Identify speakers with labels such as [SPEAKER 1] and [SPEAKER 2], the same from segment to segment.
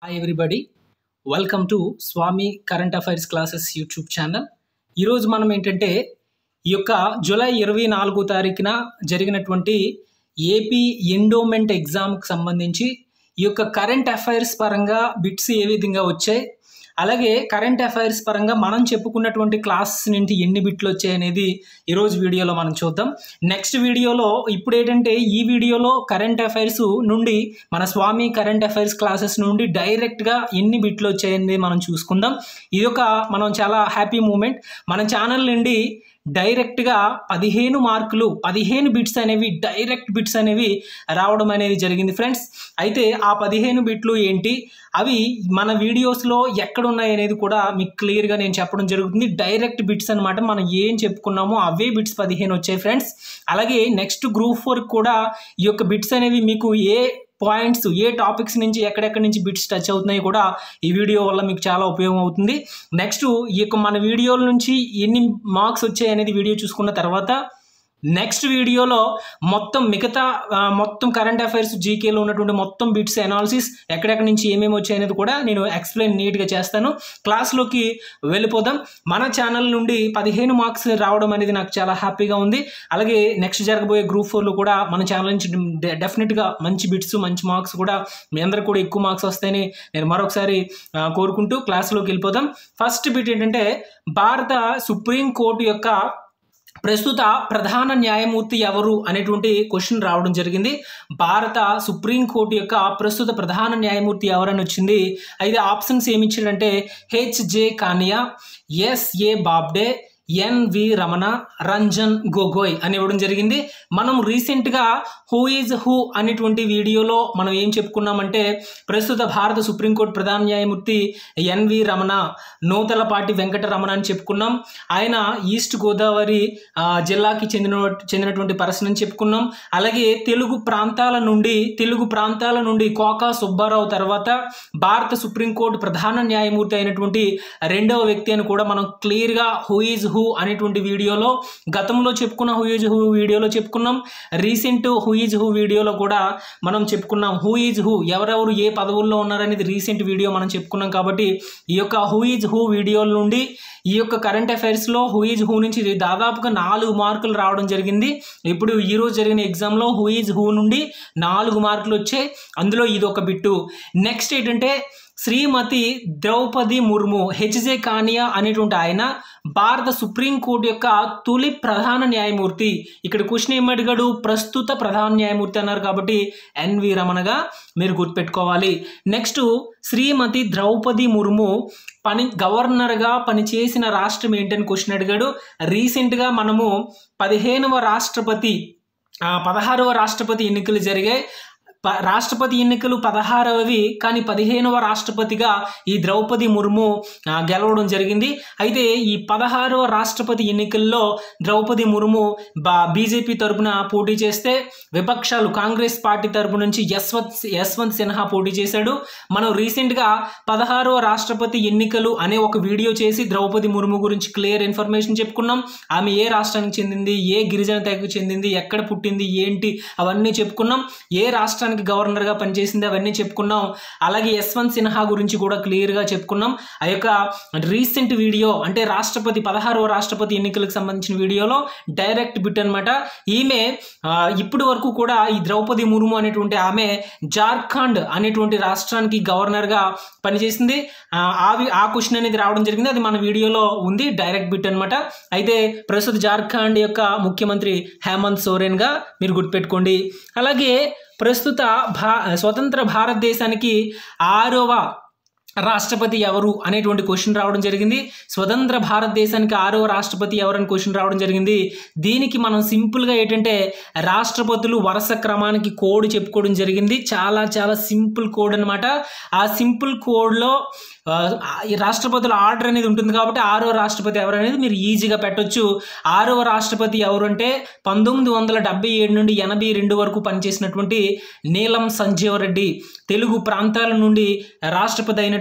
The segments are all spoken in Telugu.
[SPEAKER 1] hi everybody welcome to Swami current affairs classes YouTube channel ఈరోజు మనం ఏంటంటే ఈ యొక్క జూలై ఇరవై నాలుగో తారీఖున జరిగినటువంటి ఏపీ ఎండోమెంట్ ఎగ్జామ్కి సంబంధించి ఈ యొక్క కరెంట్ అఫైర్స్ పరంగా బిట్స్ ఏ విధంగా వచ్చాయి అలాగే కరెంట్ అఫైర్స్ పరంగా మనం చెప్పుకున్నటువంటి క్లాసెస్ నుండి ఎన్ని బిట్లు వచ్చాయి అనేది ఈరోజు వీడియోలో మనం చూద్దాం నెక్స్ట్ వీడియోలో ఇప్పుడు ఏంటంటే ఈ వీడియోలో కరెంట్ అఫైర్స్ నుండి మన స్వామి కరెంట్ అఫైర్స్ క్లాసెస్ నుండి డైరెక్ట్గా ఎన్ని బిట్లు వచ్చాయని మనం చూసుకుందాం ఇది ఒక మనం చాలా హ్యాపీ మూమెంట్ మన ఛానల్ నుండి డైరెక్ట్గా పదిహేను మార్కులు పదిహేను బిట్స్ అనేవి డైరెక్ట్ బిట్స్ అనేవి రావడం అనేది జరిగింది ఫ్రెండ్స్ అయితే ఆ పదిహేను బిట్లు ఏంటి అవి మన వీడియోస్లో ఎక్కడ ఉన్నాయి అనేది కూడా మీకు క్లియర్గా నేను చెప్పడం జరుగుతుంది డైరెక్ట్ బిట్స్ అనమాట మనం ఏం చెప్పుకున్నామో అవే బిట్స్ పదిహేను వచ్చాయి ఫ్రెండ్స్ అలాగే నెక్స్ట్ గ్రూప్ ఫోర్ కూడా ఈ యొక్క బిట్స్ అనేవి మీకు ఏ పాయింట్స్ ఏ టాపిక్స్ నుంచి ఎక్కడెక్కడి నుంచి బిట్స్ టచ్ అవుతున్నాయి కూడా ఈ వీడియో వల్ల మీకు చాలా ఉపయోగం అవుతుంది నెక్స్ట్ ఈ యొక్క మన వీడియోల నుంచి ఎన్ని మార్క్స్ వచ్చాయి అనేది వీడియో చూసుకున్న తర్వాత నెక్స్ట్ వీడియోలో మొత్తం మిగతా ఆ, మొత్తం కరెంట్ అఫైర్స్ జీకేలో ఉన్నటువంటి మొత్తం బిట్స్ అనాలిసిస్ ఎక్కడెక్కడి నుంచి ఏమేమి వచ్చాయి అనేది కూడా నేను ఎక్స్ప్లెయిన్ నీట్గా చేస్తాను క్లాస్లోకి వెళ్ళిపోదాం మన ఛానల్ నుండి పదిహేను మార్క్స్ రావడం అనేది నాకు చాలా హ్యాపీగా ఉంది అలాగే నెక్స్ట్ జరగబోయే గ్రూప్ ఫోర్లో కూడా మన ఛానల్ నుంచి డె- డెఫినెట్గా మంచి బిట్స్ మంచి మార్క్స్ కూడా మీ అందరికి కూడా ఎక్కువ మార్క్స్ వస్తాయని నేను మరొకసారి ఆ, కోరుకుంటూ క్లాస్లోకి వెళ్ళిపోదాం ఫస్ట్ బిట్ ఏంటంటే భారత సుప్రీం కోర్టు యొక్క ప్రస్తుత ప్రధాన న్యాయమూర్తి ఎవరు అనేటువంటి క్వశ్చన్ రావడం జరిగింది భారత సుప్రీంకోర్టు యొక్క ప్రస్తుత ప్రధాన న్యాయమూర్తి ఎవరని వచ్చింది అయితే ఆప్షన్స్ ఏమి ఇచ్చాడంటే HJ Kania SA Bobde NV Ramana Ranjan Gogoi అని ఇవ్వడం జరిగింది మనం రీసెంట్గా హూ ఈజ్ హూ అనేటువంటి వీడియోలో మనం ఏం చెప్పుకున్నామంటే ప్రస్తుత భారత సుప్రీంకోర్టు ప్రధాన న్యాయమూర్తి ఎన్వి రమణ నూతలపాటి వెంకట రమణ అని చెప్పుకున్నాం ఆయన ఈస్ట్ గోదావరి ఆ, జిల్లాకి చెందిన చెందినటువంటి పర్సన్ అని చెప్పుకున్నాం అలాగే తెలుగు ప్రాంతాల నుండి తెలుగు ప్రాంతాల నుండి కోకా సుబ్బారావు తర్వాత భారత సుప్రీంకోర్టు ప్రధాన న్యాయమూర్తి అయినటువంటి రెండవ వ్యక్తి అని కూడా మనం క్లియర్గా హూ ఈజ్ హూ అనేటువంటి వీడియోలో గతంలో చెప్పుకున్న హూ ఈజ్ హూ వీడియోలో చెప్పుకున్నాం రీసెంట్ హూ ఈజ్ హూ వీడియోలో కూడా మనం చెప్పుకున్నాం హూ ఈజ్ హూ ఎవరెవరు ఏ పదవుల్లో ఉన్నారనేది రీసెంట్ వీడియో మనం చెప్పుకున్నాం కాబట్టి ఈ యొక్క హూ ఈజ్ హూ వీడియోల నుండి ఈ యొక్క కరెంట్ అఫైర్స్లో హూ ఈజ్ హూ నుంచి దాదాపుగా నాలుగు మార్కులు రావడం జరిగింది ఇప్పుడు ఈ రోజు జరిగిన ఎగ్జామ్లో హూ ఈజ్ హూ నుండి నాలుగు మార్కులు వచ్చాయి అందులో ఇది ఒక బిట్టు నెక్స్ట్ ఏంటంటే శ్రీమతి ద్రౌపది ముర్ము హెచ్జే కానియా అనేటువంటి ఆయన భారత సుప్రీంకోర్టు యొక్క తొలి ప్రధాన న్యాయమూర్తి ఇక్కడ క్వశ్చన్ ఏం అడిగాడు ప్రస్తుత ప్రధాన న్యాయమూర్తి అన్నారు కాబట్టి ఎన్వి రమణగా మీరు గుర్తుపెట్టుకోవాలి నెక్స్ట్ శ్రీమతి ద్రౌపది ముర్ము పని గవర్నర్గా పనిచేసిన రాష్ట్రం ఏంటని క్వశ్చన్ అడిగాడు రీసెంట్గా మనము పదిహేనవ రాష్ట్రపతి ఆ, పదహారవ రాష్ట్రపతి ఎన్నికలు జరిగాయి ప- రాష్ట్రపతి ఎన్నికలు పదహారవవి కానీ పదిహేనవ రాష్ట్రపతిగా ఈ ద్రౌపది ముర్ము ఆ, గెలవడం జరిగింది అయితే ఈ పదహారవ రాష్ట్రపతి ఎన్నికల్లో ద్రౌపది ముర్ము బా బీజేపీ తరపున పోటీ చేస్తే విపక్షాలు కాంగ్రెస్ పార్టీ తరపు నుంచి యశ్వంత్ యశ్వంత్ సిన్హా పోటీ చేశాడు మనం రీసెంట్గా పదహారవ రాష్ట్రపతి ఎన్నికలు అనే ఒక వీడియో చేసి ద్రౌపది ముర్ము గురించి క్లియర్ ఇన్ఫర్మేషన్ చెప్పుకున్నాం ఆమె ఏ రాష్ట్రానికి చెందింది ఏ గిరిజన తెగకు చెందింది ఎక్కడ పుట్టింది ఏంటి అవన్నీ చెప్పుకున్నాం ఏ రాష్ట్రానికి గవర్నర్గా పనిచేసింది అవన్నీ చెప్పుకున్నాం అలాగే యశ్వంత్ సిన్హా గురించి కూడా క్లియర్గా చెప్పుకున్నాం ఆ యొక్క రీసెంట్ వీడియో అంటే రాష్ట్రపతి పదహారవ రాష్ట్రపతి ఎన్నికలకు సంబంధించిన వీడియోలో డైరెక్ట్ బిట్ అనమాట ఈమె ఆ, ఇప్పటి వరకు కూడా ఈ ద్రౌపది ముర్ము అనేటువంటి ఆమె జార్ఖండ్ అనేటువంటి రాష్ట్రానికి గవర్నర్గా పనిచేసింది ఆ, ఆ వి- ఆ క్వశ్చన్ అనేది రావడం జరిగింది అది మన వీడియోలో ఉంది డైరెక్ట్ బిట్ అనమాట అయితే ప్రస్తుత జార్ఖండ్ యొక్క ముఖ్యమంత్రి హేమంత్ సోరెన్గా మీరు గుర్తుపెట్టుకోండి అలాగే ప్రస్తుత భా స్వతంత్ర భారతదేశానికి ఆరవ రాష్ట్రపతి ఎవరు అనేటువంటి క్వశ్చన్ రావడం జరిగింది స్వతంత్ర భారతదేశానికి ఆరవ రాష్ట్రపతి ఎవరని క్వశ్చన్ రావడం జరిగింది దీనికి మనం సింపుల్గా ఏంటంటే రాష్ట్రపతులు వరుస క్రమానికి కోడ్ చెప్పుకోవడం జరిగింది చాలా చాలా సింపుల్ కోడ్ అనమాట ఆ సింపుల్ కోడ్లో ఆ, ఈ రాష్ట్రపతుల ఆర్డర్ అనేది ఉంటుంది కాబట్టి ఆరో రాష్ట్రపతి ఎవరు అనేది మీరు ఈజీగా పెట్టొచ్చు ఆరవ రాష్ట్రపతి ఎవరు అంటే పంతొమ్మిది వందల డెబ్బై ఏడు నుండి ఎనభై రెండు వరకు పనిచేసినటువంటి నీలం సంజీవ రెడ్డి తెలుగు ప్రాంతాల నుండి రాష్ట్రపతి అయినటువంటి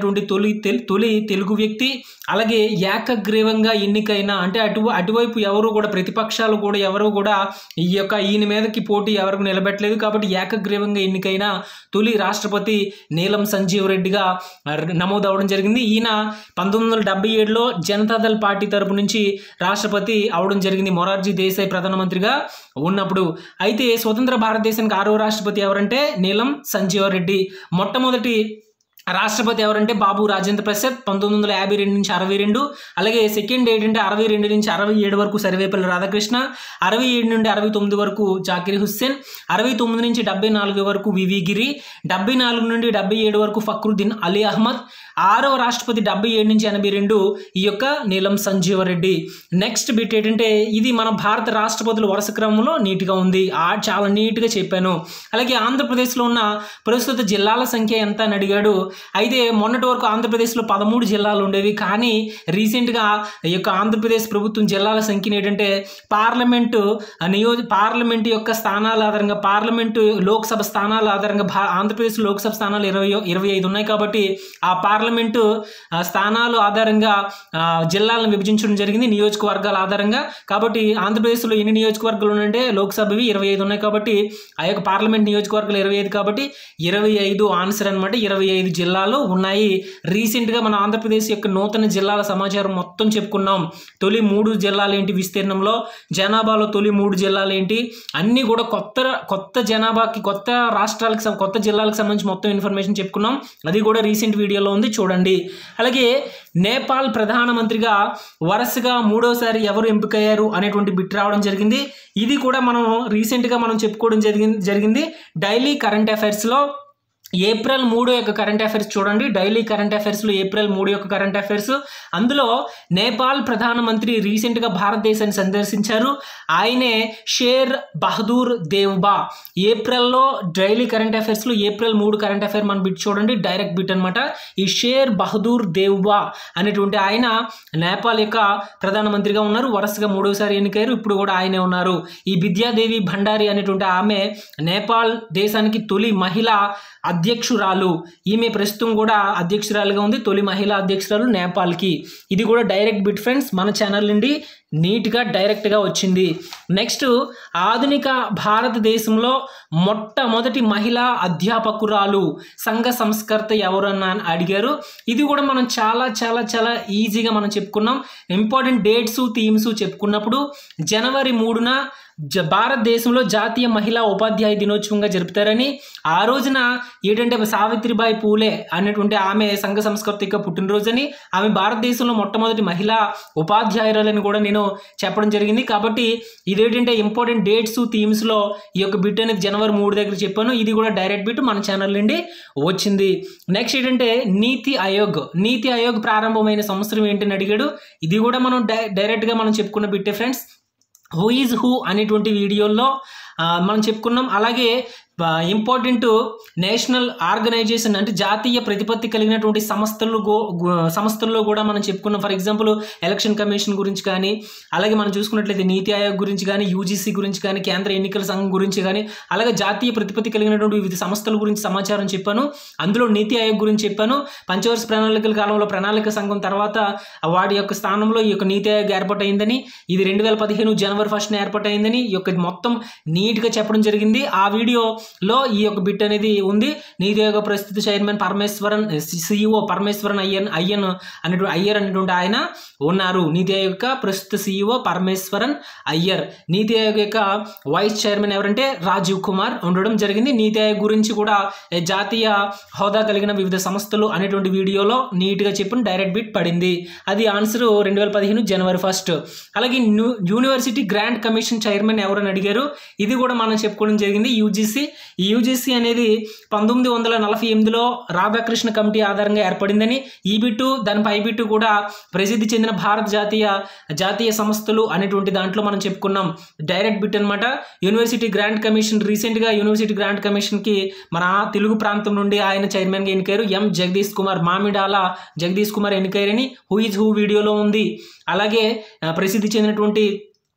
[SPEAKER 1] ఎన్నికైనటువంటి తొలి తెల్- తొలి తెలుగు వ్యక్తి అలాగే ఏకగ్రీవంగా ఎన్నికైన అంటే అటు అటువైపు ఎవరు కూడా ప్రతిపక్షాలు కూడా ఎవరు కూడా ఈ యొక్క ఈయన మీదకి పోటీ ఎవరికి నిలబెట్టలేదు కాబట్టి ఏకగ్రీవంగా ఎన్నికైన తొలి రాష్ట్రపతి నీలం సంజీవ్ రెడ్డిగా ర- నమోదవడం జరిగింది ఈయన పంతొమ్మిది వందల డెబ్బై ఏడులో జనతాదళ్ పార్టీ తరపు నుంచి రాష్ట్రపతి అవడం జరిగింది మొరార్జీ దేశాయ్ ప్రధానమంత్రిగా ఉన్నప్పుడు అయితే స్వతంత్ర భారతదేశానికి ఆరో రాష్ట్రపతి ఎవరంటే నీలం సంజీవ రెడ్డి మొట్టమొదటి రాష్ట్రపతి ఎవరంటే బాబు రాజేంద్ర ప్రసాద్ పంతొమ్మిది వందల యాభై రెండు నుంచి అరవై రెండు అలాగే సెకండ్ ఏంటంటే అరవై రెండు నుంచి అరవై ఏడు వరకు సర్వేపల్లి రాధాకృష్ణ అరవై ఏడు నుండి అరవై తొమ్మిది వరకు జాకిర్ హుస్సేన్ అరవై తొమ్మిది నుంచి డెబ్బై నాలుగు వరకు వివి గిరి డెబ్బై నాలుగు నుండి డెబ్బై ఏడు వరకు ఫక్రుద్దీన్ అలీ అహ్మద్ ఆరో రాష్ట్రపతి డెబ్బై ఏడు నుంచి ఎనభై రెండు ఈ యొక్క నీలం సంజీవ రెడ్డి నెక్స్ట్ బిట్ ఏంటంటే ఇది మన భారత రాష్ట్రపతుల వరుస క్రమంలో నీట్గా ఉంది ఆ చాలా నీట్గా చెప్పాను అలాగే ఆంధ్రప్రదేశ్లో ఉన్న ప్రస్తుత జిల్లాల సంఖ్య ఎంత అని అడిగాడు అయితే మొన్నటి వరకు ఆంధ్రప్రదేశ్లో పదమూడు జిల్లాలు ఉండేవి కానీ రీసెంట్గా ఈ యొక్క ఆంధ్రప్రదేశ్ ప్రభుత్వం జిల్లాల సంఖ్యను ఏంటంటే పార్లమెంటు ఆ నియోజ పార్లమెంటు యొక్క స్థానాల ఆధారంగా పార్లమెంటు లోక్సభ స్థానాల ఆధారంగా భా ఆంధ్రప్రదేశ్ లోక్సభ స్థానాలు ఇరవై ఇరవై ఐదు ఉన్నాయి కాబట్టి ఆ పార్లమెంటు ఆ, స్థానాలు ఆధారంగా ఆ, జిల్లాలను విభజించడం జరిగింది నియోజకవర్గాల ఆధారంగా కాబట్టి ఆంధ్రప్రదేశ్లో ఎన్ని నియోజకవర్గాలు ఉన్నాయంటే లోక్సభవి ఇరవై ఐదు ఉన్నాయి కాబట్టి ఆ యొక్క పార్లమెంట్ నియోజకవర్గాలు ఇరవై ఐదు కాబట్టి ఇరవై ఐదు ఆన్సర్ అనమాట ఇరవై ఐదు జిల్లాలు ఉన్నాయి రీసెంట్గా మన ఆంధ్రప్రదేశ్ యొక్క నూతన జిల్లాల సమాచారం మొత్తం చెప్పుకున్నాం తొలి మూడు జిల్లాలు ఏంటి విస్తీర్ణంలో జనాభాలో తొలి మూడు జిల్లాలు ఏంటి అన్నీ కూడా కొత్త కొత్త జనాభాకి కొత్త రాష్ట్రాలకు సం- కొత్త జిల్లాలకు సంబంధించి మొత్తం ఇన్ఫర్మేషన్ చెప్పుకున్నాం అది కూడా రీసెంట్ వీడియోలో ఉంది చూడండి అలాగే నేపాల్ ప్రధానమంత్రిగా వరుసగా మూడోసారి ఎవరు ఎంపికయ్యారు అనేటువంటి బిట్ రావడం జరిగింది ఇది కూడా మనం రీసెంట్గా మనం చెప్పుకోవడం జరిగింది జరిగింది డైలీ కరెంట్ అఫైర్స్లో ఏప్రిల్ మూడు యొక్క కరెంట్ అఫైర్స్ చూడండి డైలీ కరెంట్ అఫైర్స్లో ఏప్రిల్ మూడు యొక్క కరెంట్ అఫైర్స్ అందులో నేపాల్ ప్రధానమంత్రి రీసెంట్గా భారతదేశాన్ని సందర్శించారు ఆయనే షేర్ బహదూర్ దేవ్బా ఏప్రిల్లో డైలీ కరెంట్ అఫైర్స్లో ఏప్రిల్ మూడు కరెంట్ అఫైర్ మన బిట్ చూడండి డైరెక్ట్ బిట్ అనమాట ఈ షేర్ బహదూర్ దేవ్బా అనేటువంటి ఆయన నేపాల్ యొక్క ప్రధానమంత్రిగా ఉన్నారు వరుసగా మూడోసారి ఎన్నికయ్యారు ఇప్పుడు కూడా ఆయనే ఉన్నారు ఈ విద్యాదేవి భండారి అనేటువంటి ఆమె నేపాల్ దేశానికి తొలి మహిళ అధ్యక్షురాలు ఈమె ప్రస్తుతం కూడా అధ్యక్షురాలుగా ఉంది తొలి మహిళా అధ్యక్షురాలు నేపాల్కి ఇది కూడా డైరెక్ట్ బిట్ ఫ్రెండ్స్ మన ఛానల్ నుండి నీట్గా డైరెక్ట్గా వచ్చింది నెక్స్ట్ ఆధునిక భారతదేశంలో మొట్టమొదటి మహిళా అధ్యాపకురాలు సంఘ సంస్కర్త ఎవరన్నా అని అడిగారు ఇది కూడా మనం చాలా చాలా చాలా ఈజీగా మనం చెప్పుకున్నాం ఇంపార్టెంట్ డేట్స్ థీమ్స్ చెప్పుకున్నప్పుడు జనవరి మూడున జ భారతదేశంలో జాతీయ మహిళా ఉపాధ్యాయ దినోత్సవంగా జరుపుతారని ఆ రోజున ఏంటంటే సావిత్రిబాయి పూలే అనేటువంటి ఆమె సంఘ సంస్కృతిక పుట్టినరోజని ఆమె భారతదేశంలో మొట్టమొదటి మహిళా ఉపాధ్యాయురాలని కూడా నేను చెప్పడం జరిగింది కాబట్టి ఇదేంటంటే ఇంపార్టెంట్ డేట్స్ థీమ్స్లో ఈ యొక్క బిట్ అనేది జనవరి మూడు దగ్గర చెప్పాను ఇది కూడా డైరెక్ట్ బిట్ మన ఛానల్ నుండి వచ్చింది నెక్స్ట్ ఏంటంటే నీతి ఆయోగ్ నీతి ఆయోగ్ ప్రారంభమైన సంవత్సరం ఏంటని అడిగాడు ఇది కూడా మనం డై డైరెక్ట్గా మనం చెప్పుకున్న బిట్టే ఫ్రెండ్స్ హూ ఈజ్ హూ అనేటువంటి వీడియోల్లో ఆ, మనం చెప్పుకున్నాం అలాగే ఇంపార్టెంట్ నేషనల్ ఆర్గనైజేషన్ అంటే జాతీయ ప్రతిపత్తి కలిగినటువంటి సంస్థలు గో- గు- సంస్థల్లో కూడా మనం చెప్పుకున్నాం ఫర్ ఎగ్జాంపుల్ ఎలక్షన్ కమిషన్ గురించి కానీ అలాగే మనం చూసుకున్నట్లయితే నీతి ఆయోగ్ గురించి కానీ యూజీసీ గురించి కానీ కేంద్ర ఎన్నికల సంఘం గురించి కానీ అలాగే జాతీయ ప్రతిపత్తి కలిగినటువంటి వివిధ సంస్థల గురించి సమాచారం చెప్పాను అందులో నీతి ఆయోగ్ గురించి చెప్పాను పంచవర్ష ప్రణాళికల కాలంలో ప్రణాళిక సంఘం తర్వాత వాడి యొక్క స్థానంలో ఈ యొక్క నీతి ఆయోగ్ ఏర్పాటైందని ఇది రెండు వేల పదిహేను జనవరి ఫస్ట్న ఏర్పాటైందని ఈ యొక్క మొత్తం నీట్గా చెప్పడం జరిగింది ఆ వీడియోలో ఈ యొక్క బిట్ అనేది ఉంది నీతి ఆయోగ ప్రస్తుత చైర్మన్ పరమేశ్వరన్ సిఇఓ పరమేశ్వరన్ అయ్యన్ అయ్యన్ అనేటువంటి అయ్యర్ అనేటువంటి ఆయన ఉన్నారు నీతి ఆయోగ్ యొక్క ప్రస్తుత సిఇఓ పరమేశ్వరన్ అయ్యర్ నీతి ఆయోగ్ యొక్క వైస్ చైర్మన్ ఎవరంటే రాజీవ్ కుమార్ ఉండడం జరిగింది నీతి ఆయోగ్ గురించి కూడా ఏ, జాతీయ హోదా కలిగిన వివిధ సంస్థలు అనేటువంటి వీడియోలో నీట్గా చెప్పిన డైరెక్ట్ బిట్ పడింది అది ఆన్సర్ రెండు వేల పదిహేను జనవరి ఫస్ట్ అలాగే new university grant commission chairman ఎవరని అడిగారు ఇది కూడా మనం చెప్పుకోవడం జరిగింది యూజీసీ ఈ యూజీసీ అనేది పంతొమ్మిది వందల నలభై ఎనిమిదిలో రాధాకృష్ణ కమిటీ ఆధారంగా ఏర్పడిందని ఈ బిట్టు దాని పై బిట్టు కూడా ప్రసిద్ధి చెందిన భారత జాతీయ జాతీయ సంస్థలు అనేటువంటి దాంట్లో మనం చెప్పుకున్నాం డైరెక్ట్ బిట్ అనమాట యూనివర్సిటీ గ్రాంట్ కమిషన్ రీసెంట్గా యూనివర్సిటీ గ్రాంట్ కమిషన్కి మన తెలుగు ప్రాంతం నుండి ఆయన చైర్మన్గా ఎన్నికయ్యారు ఎం జగదీష్ కుమార్ మామిడాల జగదీష్ కుమార్ ఎన్నికయ్యారని హూ ఇస్ హూ వీడియోలో ఉంది అలాగే ఆ, ప్రసిద్ధి చెందినటువంటి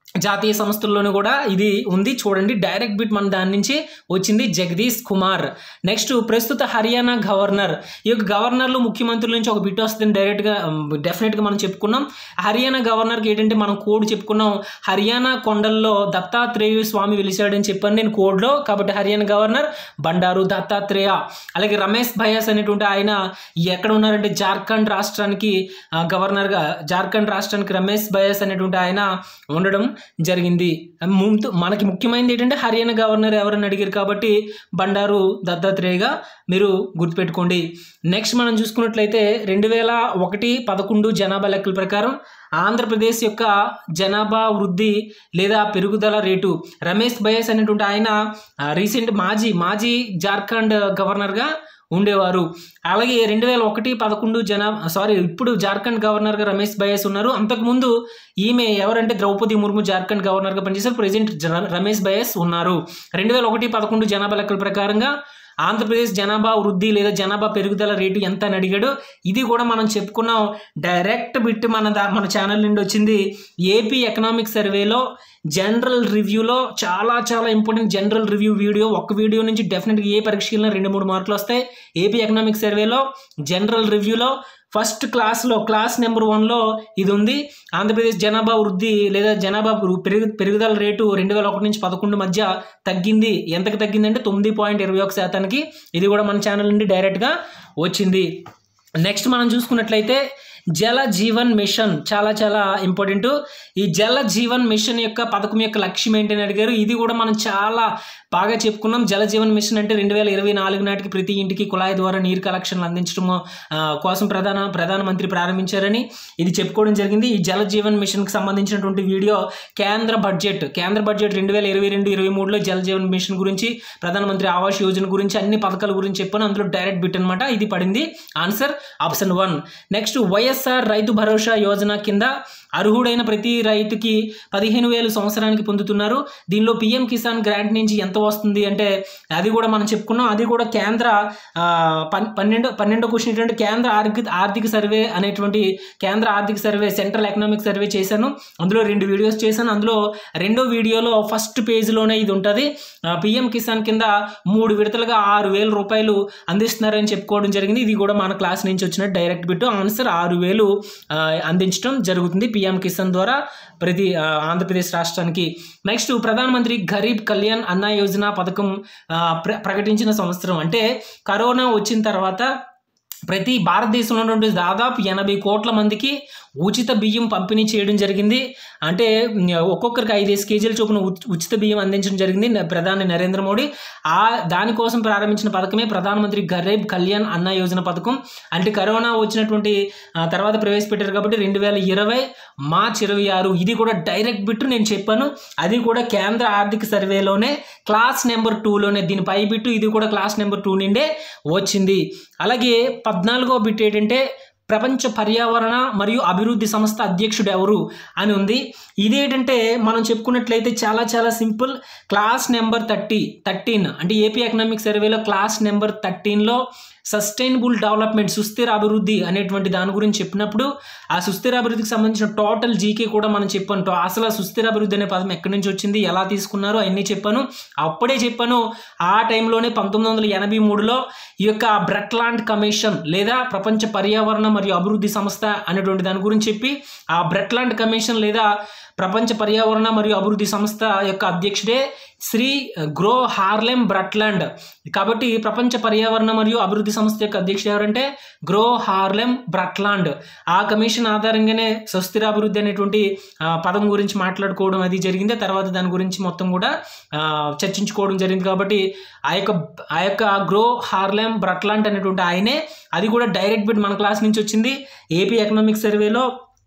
[SPEAKER 1] జాతీయ సంస్థల్లోనూ కూడా ఇది ఉంది చూడండి డైరెక్ట్ బిట్ మన దాని నుంచి వచ్చింది జగదీష్ కుమార్ నెక్స్ట్ ప్రస్తుత హర్యానా గవర్నర్ ఈ యొక్క గవర్నర్లు ముఖ్యమంత్రుల నుంచి ఒక బిట్ వస్తుంది డైరెక్ట్గా డెఫినెట్గా మనం చెప్పుకున్నాం హర్యానా గవర్నర్కి ఏంటంటే మనం కోడ్ చెప్పుకున్నాం హర్యానా కొండల్లో దత్తాత్రేయ స్వామి వెలిసాడని చెప్పాను నేను కోడ్లో కాబట్టి హర్యానా గవర్నర్ బండారు దత్తాత్రేయ అలాగే రమేష్ భయాస్ అనేటువంటి ఆయన ఎక్కడ ఉన్నారంటే జార్ఖండ్ రాష్ట్రానికి ఆ, గవర్నర్గా జార్ఖండ్ రాష్ట్రానికి రమేష్ బయాస్ అనేటువంటి ఆయన ఉండడం జరిగింది ముందు మనకి ముఖ్యమైనది ఏంటంటే హర్యానా గవర్నర్ ఎవరని అడిగారు కాబట్టి బండారు దత్తాత్రేయగా మీరు గుర్తుపెట్టుకోండి నెక్స్ట్ మనం చూసుకున్నట్లయితే రెండు వేల ఒకటి పదకొండు జనాభా లెక్కల ప్రకారం ఆంధ్రప్రదేశ్ యొక్క జనాభా వృద్ధి లేదా పెరుగుదల రేటు రమేష్ బయాస్ అనేటువంటి ఆయన రీసెంట్ మాజీ మాజీ జార్ఖండ్ గవర్నర్గా ఉండేవారు అలాగే రెండు వేల ఒకటి పదకొండు జనా సారీ ఇప్పుడు జార్ఖండ్ గవర్నర్గా రమేష్ బయాస్ ఉన్నారు అంతకుముందు ఈమె ఎవరంటే ద్రౌపది ముర్ము జార్ఖండ్ గవర్నర్గా పనిచేశారు ప్రెసిడెంట్ రమేష్ బయాస్ ఉన్నారు రెండు వేల ఒకటి పదకొండు జనాభా లెక్కల ప్రకారంగా ఆంధ్రప్రదేశ్ జనాభా వృద్ధి లేదా జనాభా పెరుగుదల రేటు ఎంత అని అడిగాడు ఇది కూడా మనం చెప్పుకున్నాం డైరెక్ట్ బిట్ మన దా మన ఛానల్ నుండి వచ్చింది ఏపీ ఎకనామిక్ సర్వేలో జనరల్ రివ్యూలో చాలా చాలా ఇంపార్టెంట్ జనరల్ రివ్యూ వీడియో ఒక్క వీడియో నుంచి డెఫినెట్గా ఏ పరీక్ష వెళ్ళినా రెండు మూడు మార్కులు వస్తాయి ఏపీ ఎకనామిక్ సర్వేలో జనరల్ రివ్యూలో ఫస్ట్ క్లాస్లో క్లాస్ నెంబర్ వన్లో ఇది ఉంది ఆంధ్రప్రదేశ్ జనాభా వృద్ధి లేదా జనాభా పెరుగు- పెరుగు పెరుగుదల రేటు రెండు వేల ఒకటి నుంచి పదకొండు మధ్య తగ్గింది ఎంతకు తగ్గిందంటే తొమ్మిది పాయింట్ ఇరవై ఒక శాతానికి ఇది కూడా మన ఛానల్ నుండి డైరెక్ట్గా వచ్చింది నెక్స్ట్ మనం చూసుకున్నట్లయితే జల జీవన్ మిషన్ చాలా చాలా ఇంపార్టెంట్ ఈ జల జీవన్ మిషన్ యొక్క పథకం యొక్క లక్ష్యం ఏంటని అడిగారు ఇది కూడా మనం చాలా బాగా చెప్పుకున్నాం జల జీవన్ మిషన్ అంటే రెండు వేల ఇరవై నాలుగు నాటికి ప్రతి ఇంటికి కుళాయి ద్వారా నీరు కలెక్షన్లు అందించడం ఆ, కోసం ప్రధాన ప్రధానమంత్రి ప్రారంభించారని ఇది చెప్పుకోవడం జరిగింది ఈ జల జీవన్ మిషన్కి సంబంధించినటువంటి వీడియో కేంద్ర బడ్జెట్ కేంద్ర బడ్జెట్ రెండు వేల ఇరవై రెండు ఇరవై మూడులో జల జీవన్ మిషన్ గురించి ప్రధానమంత్రి ఆవాస్ యోజన గురించి అన్ని పథకాల గురించి చెప్పాను అందులో డైరెక్ట్ బిట్ అనమాట ఇది పడింది answer option one next YSR Rythu Bharosa Yojana కింద అర్హుడైన ప్రతి రైతుకి పదిహేను వేలు సంవత్సరానికి పొందుతున్నారు దీనిలో పిఎం కిసాన్ గ్రాంట్ నుంచి ఎంత వస్తుంది అంటే అది కూడా మనం చెప్పుకున్నాం అది కూడా కేంద్ర ఆ, పన్- పన్నెండో పన్నెండో క్వశ్చన్ ఏంటంటే కేంద్ర ఆర్థిక ఆర్థిక సర్వే అనేటువంటి కేంద్ర ఆర్థిక సర్వే సెంట్రల్ ఎకనామిక్ సర్వే చేశాను అందులో రెండు వీడియోస్ చేశాను అందులో రెండో వీడియోలో ఫస్ట్ పేజ్లోనే ఇది ఉంటుంది పిఎం కిసాన్ కింద మూడు విడతలుగా ఆరు వేల రూపాయలు అందిస్తున్నారని చెప్పుకోవడం జరిగింది ఇది కూడా మన క్లాస్ నుంచి వచ్చిన డైరెక్ట్ బిట్ ఆన్సర్ ఆరు వేలు ఆ, అందించడం జరుగుతుంది పిఎం కిసాన్ ద్వారా ప్రతి ఆ, ఆంధ్రప్రదేశ్ రాష్ట్రానికి నెక్స్ట్ ప్రధానమంత్రి గరీబ్ కళ్యాణ్ అన్న యోజన పథకం ఆ, ప్ర ప్రకటించిన సంవత్సరం అంటే కరోనా వచ్చిన తర్వాత ప్రతి భారతదేశంలో నుండి దాదాపు ఎనభై కోట్ల మందికి ఉచిత బియ్యం పంపిణీ చేయడం జరిగింది అంటే ఉమ్, ఒక్కొక్కరికి ఐదేసి కేజీల చొప్పున ఉచ్- ఉచిత బియ్యం అందించడం జరిగింది న- ప్రధాని నరేంద్ర మోడీ ఆ దానికోసం ప్రారంభించిన పథకమే ప్రధానమంత్రి గరీబ్ కళ్యాణ్ అన్న యోజన పథకం అంటే కరోనా వచ్చినటువంటి ఆ, తర్వాత ప్రవేశపెట్టారు కాబట్టి రెండు వేల ఇరవై మార్చ్ ఇరవై ఆరు ఇది కూడా డైరెక్ట్ బిట్ నేను చెప్పాను అది కూడా కేంద్ర ఆర్థిక సర్వేలోనే క్లాస్ నెంబర్ టూలోనే దీని పై బిట్టు ఇది కూడా క్లాస్ నెంబర్ టూ నుండే వచ్చింది అలాగే పద్నాలుగో బిట్ ఏంటంటే ప్రపంచ పర్యావరణ మరియు అభివృద్ధి సంస్థ అధ్యక్షుడు ఎవరు అని ఉంది ఇదేంటంటే మనం చెప్పుకున్నట్లయితే చాలా చాలా simple class number thirty thirteen అంటే ఏపీ ఎకనామిక్ సర్వేలో క్లాస్ నెంబర్ థర్టీన్లో సస్టైనబుల్ డెవలప్మెంట్ సుస్థిర అభివృద్ధి అనేటువంటి దాని గురించి చెప్పినప్పుడు ఆ సుస్థిర అభివృద్ధికి సంబంధించిన టోటల్ జీకే కూడా మనం చెప్పాను టో- అసలు ఆ సుస్థిర అభివృద్ధి అనే పదం ఎక్కడి నుంచి వచ్చింది ఎలా తీసుకున్నారో అన్నీ చెప్పాను అప్పుడే చెప్పాను ఆ టైంలోనే పంతొమ్మిది వందల ఎనభై మూడులో ఈ యొక్క బ్రెట్లాండ్ కమిషన్ లేదా ప్రపంచ పర్యావరణ మరియు అభివృద్ధి సంస్థ అనేటువంటి దాని గురించి చెప్పి ఆ బ్రెట్లాండ్ కమిషన్ లేదా ప్రపంచ పర్యావరణ మరియు అభివృద్ధి సంస్థ యొక్క అధ్యక్షుడే శ్రీ గ్రో హార్లెమ్ బ్రట్లాండ్ కాబట్టి ప్రపంచ పర్యావరణ మరియు అభివృద్ధి సంస్థ యొక్క అధ్యక్షుడు ఎవరంటే గ్రో హార్లెమ్ బ్రట్లాండ్ ఆ కమిషన్ ఆధారంగానే సుస్థిర అభివృద్ధి అనేటువంటి ఆ, పదం గురించి మాట్లాడుకోవడం అది జరిగింది తర్వాత దాని గురించి మొత్తం కూడా ఆ, చర్చించుకోవడం జరిగింది కాబట్టి ఆ యొక్క ఆ యొక్క గ్రో హార్లెమ్ బ్రట్లాండ్ అనేటువంటి ఆయనే అది కూడా డైరెక్ట్ బిట్ మన క్లాస్ నుంచి వచ్చింది ఏపీ ఎకనామిక్ సర్వేలో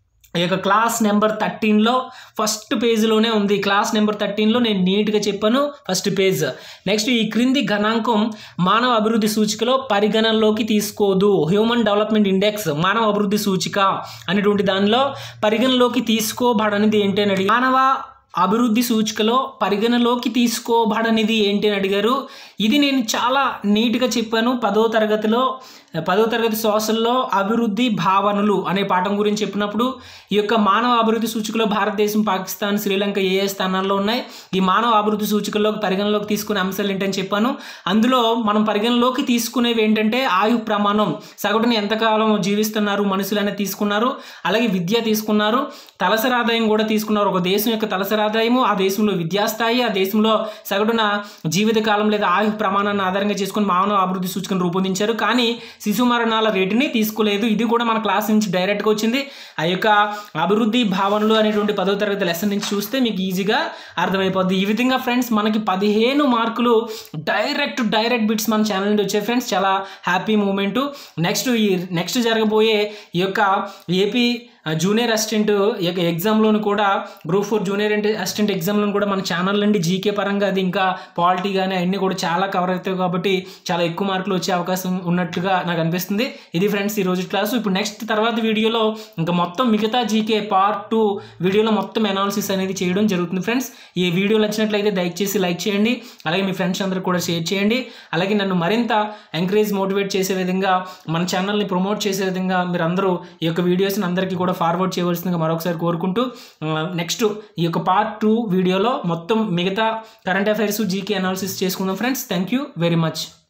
[SPEAKER 1] ఈ యొక్క క్లాస్ నెంబర్ థర్టీన్లో ఫస్ట్ పేజ్లోనే ఉంది క్లాస్ నెంబర్ థర్టీన్లో నేను నీట్గా చెప్పాను ఫస్ట్ పేజ్ నెక్స్ట్ ఈ క్రింది గణాంకం మానవ అభివృద్ధి సూచికలో పరిగణనలోకి తీసుకోదు హ్యూమన్ డెవలప్మెంట్ ఇండెక్స్ మానవ అభివృద్ధి సూచిక అనేటువంటి దానిలో పరిగణలోకి తీసుకోబడనిది ఏంటి అని అడిగి మానవ అభివృద్ధి సూచికలో పరిగణలోకి తీసుకోబడనిది ఏంటి అని అడిగారు ఇది నేను చాలా నీట్గా చెప్పాను పదో తరగతిలో పదవ తరగతి సోషల్లో అభివృద్ధి భావనలు అనే పాఠం గురించి చెప్పినప్పుడు ఈ యొక్క మానవ అభివృద్ధి సూచికలో భారతదేశం పాకిస్తాన్ శ్రీలంక ఏ ఏ స్థానాల్లో ఉన్నాయి ఈ మానవ అభివృద్ధి సూచికల్లో పరిగణలోకి తీసుకునే అంశాలు ఏంటని చెప్పాను అందులో మనం పరిగణలోకి తీసుకునేవి ఏంటంటే ఆయు ప్రమాణం సగటున ఎంతకాలం జీవిస్తున్నారు మనుషులు అనేది తీసుకున్నారు అలాగే విద్య తీసుకున్నారు తలసరి ఆదాయం కూడా తీసుకున్నారు ఒక దేశం యొక్క తలసరి ఆదాయము ఆ దేశంలో విద్యాస్థాయి ఆ దేశంలో సగటున జీవితకాలం లేదా ఆయు ప్రమాణాన్ని ఆధారంగా చేసుకుని మానవ అభివృద్ధి సూచికను రూపొందించారు కానీ శిశు మరణాల రేటుని తీసుకోలేదు ఇది కూడా మన క్లాస్ నుంచి డైరెక్ట్గా వచ్చింది ఆ యొక్క అభివృద్ధి భావనలు అనేటువంటి పదవ తరగతి లెసన్ నుంచి చూస్తే మీకు ఈజీగా అర్థమైపోద్ది ఈ విధంగా ఫ్రెండ్స్ మనకి పదిహేను మార్కులు డైరెక్ట్ డైరెక్ట్ బిట్స్ మన ఛానల్ నుండి వచ్చాయి ఫ్రెండ్స్ చాలా హ్యాపీ మూమెంట్ నెక్స్ట్ ఈ నెక్స్ట్ జరగబోయే ఈ యొక్క ఏపీ జూనియర్ అసిస్టెంట్ ఎగ్జామ్లోను కూడా గ్రూప్ ఫోర్ జూనియర్ అసిస్టెంట్ ఎగ్జామ్లోను కూడా మన ఛానల్ నుండి జీకే పరంగా అది ఇంకా పాలిటీ కానీ అన్నీ కూడా చాలా కవర్ అవుతాయి కాబట్టి చాలా ఎక్కువ మార్కులు వచ్చే అవకాశం ఉన్నట్టుగా నాకు అనిపిస్తుంది ఇది ఫ్రెండ్స్ ఈ రోజు క్లాసు ఇప్పుడు నెక్స్ట్ తర్వాత వీడియోలో ఇంకా మొత్తం మిగతా జీకే పార్ట్ టూ వీడియోలో మొత్తం అనాలిసిస్ అనేది చేయడం జరుగుతుంది ఫ్రెండ్స్ ఈ వీడియో నచ్చినట్లయితే దయచేసి లైక్ చేయండి అలాగే మీ ఫ్రెండ్స్ అందరూ కూడా షేర్ చేయండి అలాగే నన్ను మరింత ఎంకరేజ్ మోటివేట్ చేసే విధంగా మన ఛానల్ని ప్రమోట్ చేసే విధంగా మీరు అందరూ ఈ యొక్క వీడియోస్ని అందరికీ కూడా ఫార్వర్డ్ చేయవలసిందిగా మరొకసారి కోరుకుంటూ నెక్స్ట్ ఈ యొక్క పార్ట్ టూ వీడియోలో మొత్తం మిగతా కరెంట్ అఫైర్స్ జీకే అనాలిసిస్ చేసుకుందాం friends thank you very much